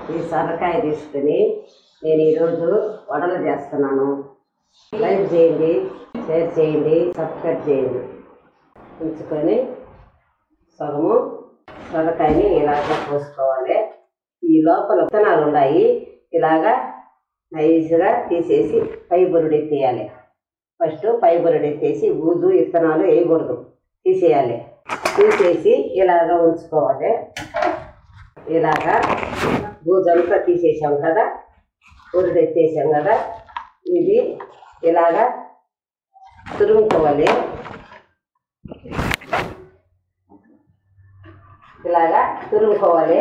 ఈ సొరకాయ తీసుకుని నేను ఈరోజు వడలు చేస్తున్నాను లైక్ చేయండి షేర్ చేయండి సబ్స్క్రైబ్ చేయండి ఉంచుకొని సగము సొరకాయని ఇలాగ పోసుకోవాలి ఈ లోపల విత్తనాలు ఉన్నాయి ఇలాగా నైస్గా తీసేసి పై బురుడు తీయాలి ఫస్ట్ పై బురుడు ఎత్తేసి బూజు విత్తనాలు వేయకూడదు తీసేయాలి తీసేసి ఇలాగ ఉంచుకోవాలి ఇలాగా బూజంతా తీసేసాం కదా బురుడు ఎత్తేసాం కదా ఇది ఇలాగా తురుముకోవాలి ఇలాగా తురుముకోవాలి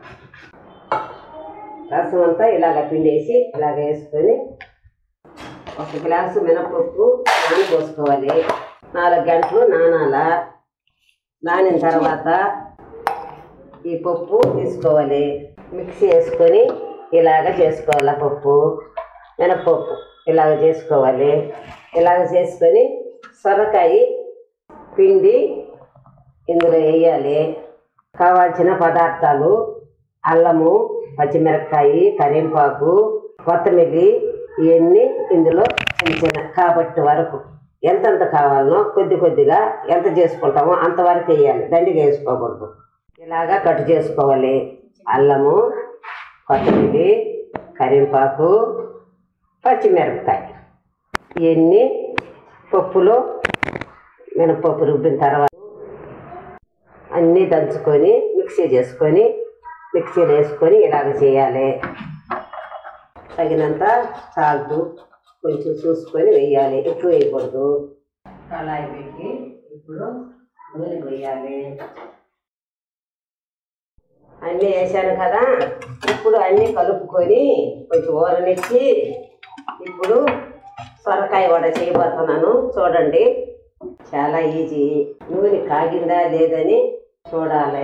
రసం అంతా ఇలాగ పిండేసి ఇలాగ వేసుకొని ఒక గ్లాసు మినపప్పు నానబోసుకోవాలి నాలుగు గంటలు నానాల నానిన తర్వాత ఈ పప్పు తీసుకోవాలి మిక్సీ వేసుకొని ఇలాగ చేసుకోవాలి ఆ పప్పు మినపప్పు ఇలాగ చేసుకోవాలి ఇలాగ చేసుకొని సొరకాయ పిండి ఇందులో వేయాలి కావాల్సిన పదార్థాలు అల్లము పచ్చిమిరపకాయ కరివేపాకు కొత్తమల్లి ఇవన్నీ ఇందులో చిన్న చిన్న కాబట్టి వరకు ఎంతెంత కావాలనో కొద్ది కొద్దిగా ఎంత చేసుకుంటామో అంతవరకు వేయాలి దండిగా వేసుకోకూడదు ఇలాగా కట్ చేసుకోవాలి అల్లము కొత్తమల్లి కరివేపాకు పచ్చిమిరపకాయ ఇవన్నీ పప్పులో మినపప్పు రుబ్బిన తర్వాత అన్నీ దంచుకొని మిక్సీ చేసుకొని మిక్సీలో వేసుకొని ఇలాగ చేయాలి తగినంత సాల్ట్ కొంచెం చూసుకొని వేయాలి ఎక్కువ వేయకూడదు కళాయి పెట్టి ఇప్పుడు నూనె వేయాలి అన్నీ వేసాను కదా ఇప్పుడు అన్నీ కలుపుకొని కొంచెం ఊరనిచ్చి ఇప్పుడు సొరకాయ వడ చేయబోతున్నాను చూడండి చాలా ఈజీ నూనె కాగిందా లేదని చూడాలి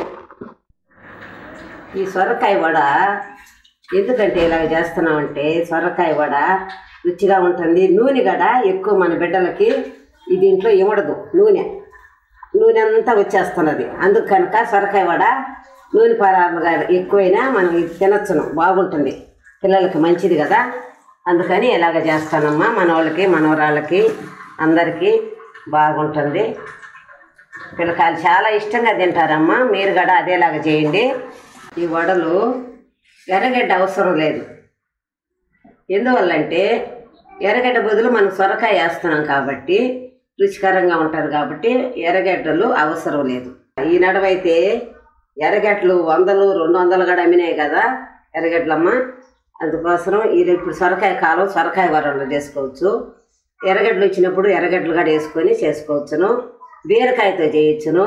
ఈ సొరకాయ వడ ఎందుకంటే ఇలాగ చేస్తున్నామంటే సొరకాయ వడ రుచిగా ఉంటుంది నూనె గడ ఎక్కువ మన బిడ్డలకి ఈ దీంట్లో ఇవ్వడదు నూనె నూనె అంతా వచ్చేస్తున్నది అందుకు కనుక సొరకాయ వడ నూనె పదార్థాలుగా ఎక్కువైనా మనం ఇది తినచ్చును బాగుంటుంది పిల్లలకి మంచిది కదా అందుకని ఇలాగ చేస్తానమ్మా మన వాళ్ళకి మనవరాళ్ళకి అందరికీ బాగుంటుంది పిల్లకాయలు చాలా ఇష్టంగా తింటారమ్మా మీరు కూడా అదేలాగా చేయండి ఈ వడలు ఎర్రగడ్డ అవసరం లేదు ఎందువల్లంటే ఎర్రగడ్డ బదులు మనం సొరకాయ వేస్తున్నాం కాబట్టి రుచికరంగా ఉంటుంది కాబట్టి ఎర్రగడ్డలు అవసరం లేదు ఈ నడవైతే ఎర్రగడ్డలు వందలు రెండు వందలు కూడా అమ్మినాయి కదా ఎర్రగడ్డలమ్మ అందుకోసం ఇది ఇప్పుడు సొరకాయ కాలం సొరకాయ వరలు చేసుకోవచ్చు ఎర్రగడ్డలు వచ్చినప్పుడు ఎర్రగడ్డలు కూడా వేసుకొని చేసుకోవచ్చును బీరకాయతో చేయొచ్చును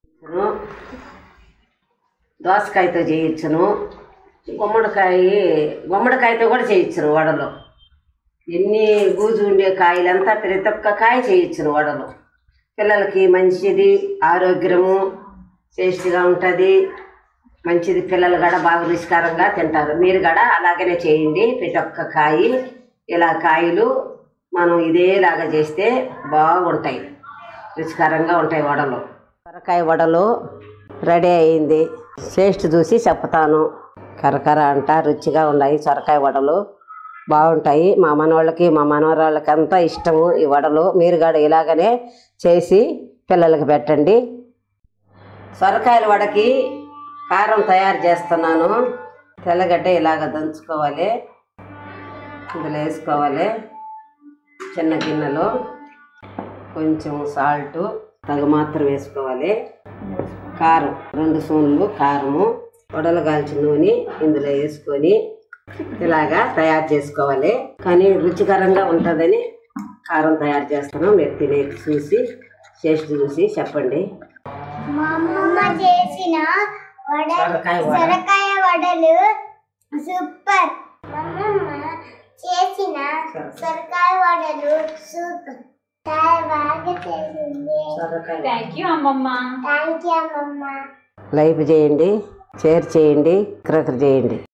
దోసకాయతో చేయొచ్చును గుమ్మడికాయ గుమ్మడికాయతో కూడా చేయొచ్చును వడలు ఎన్ని గూజు ఉండే కాయలంతా ప్రతి ఒక్క కాయ చేయొచ్చును వడలు పిల్లలకి మంచిది ఆరోగ్యము టేస్ట్గా ఉంటుంది మంచిది పిల్లలు కూడా బాగా రుచికరంగా తింటారు మీరు కూడా అలాగనే చేయండి ప్రతి ఒక్క కాయ ఇలా కాయలు మనం ఇదేలాగా చేస్తే బాగుంటాయి రుచికరంగా ఉంటాయి వడలు సొరకాయ వడలు రెడీ అయింది టేస్ట్ చూసి చెప్తాను కరకర అంట రుచిగా ఉన్నాయి సొరకాయ వడలు బాగుంటాయి మా మనవాళ్ళకి మా మనవరాళ్ళకి అంతా ఇష్టము ఈ వడలు మీరు కూడా ఇలాగనే చేసి పిల్లలకి పెట్టండి సొరకాయల వడకి కారం తయారు చేస్తున్నాను తెల్లగడ్డ ఇలాగ దంచుకోవాలి ఇందులో వేసుకోవాలి చిన్న గిన్నెలో కొంచెం సాల్ట్ తగు మాత్రం వేసుకోవాలి కారం రెండు స్పూన్లు కారము వడలు కాల్చిన నూనె ఇందులో వేసుకొని ఇలాగా తయారు చేసుకోవాలి కానీ రుచికరంగా ఉంటుందని కారం తయారు చేస్తాను మీరు తినే చూసి టేస్ట్ చూసి చెప్పండి మా అమ్మమ్మ చేసిన వడ సొరకాయ వడ. సొరకాయ వడలు సూపర్ మా అమ్మమ్మ చేసిన సొరకాయ వడలు సూపర్ చాలా బాగా చేసింది సొరకాయ థ్యాంక్ యూ అమ్మమ్మ థ్యాంక్ యూ అమ్మమ్మ లైక్ చేయండి షేర్ చేయండి క్రకర్ చేయండి